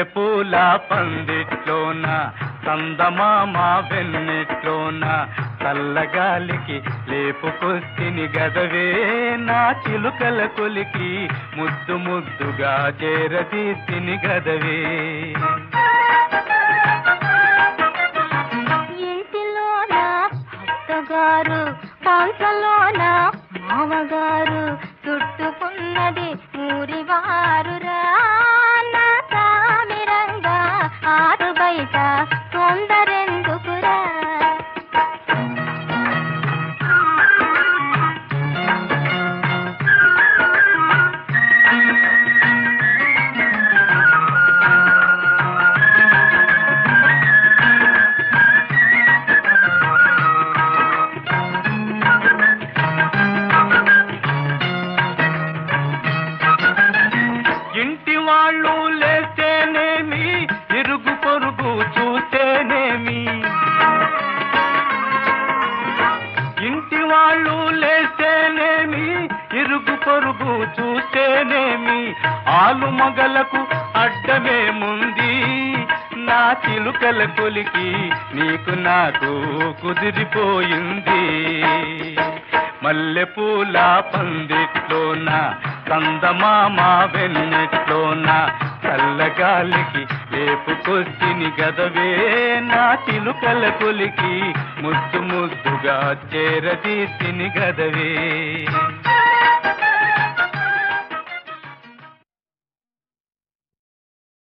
మల్లెపూల పందిట్లోన సందమామ వెన్నెట్లోన చల్లగాలికి లేపుకొస్తిని గదవే నా చిలుకల కొలికి ముద్దు ముద్దుగా చేరదీస్తిని గదవే ఇంటిలోన అత్తగారు పాంచలోన మామగారు చుట్టుకున్నది ఊరివారు నా సామిరంగా ఆరు బయట తొందరెందుకురా ఇంటి వాళ్ళు లేస్తేనేమి ఇరుగు పొరుగు చూస్తేనేమి ఇంటి వాళ్ళు లేస్తేనేమి ఇరుగు పొరుగు చూస్తేనేమి ఆలు మగలకు అడ్డమేముంది నా చిలుకల కొలికి నీకు నాకు కుదిరిపోయింది మల్లెపూల పందిట్లోన కందమామ వెన్నెట్లోన చల్లగాలికి లేపుకొచ్చిని గదవే నా చిలుకల కొలికి ముద్దు ముద్దుగా చేరదీసిని గదవే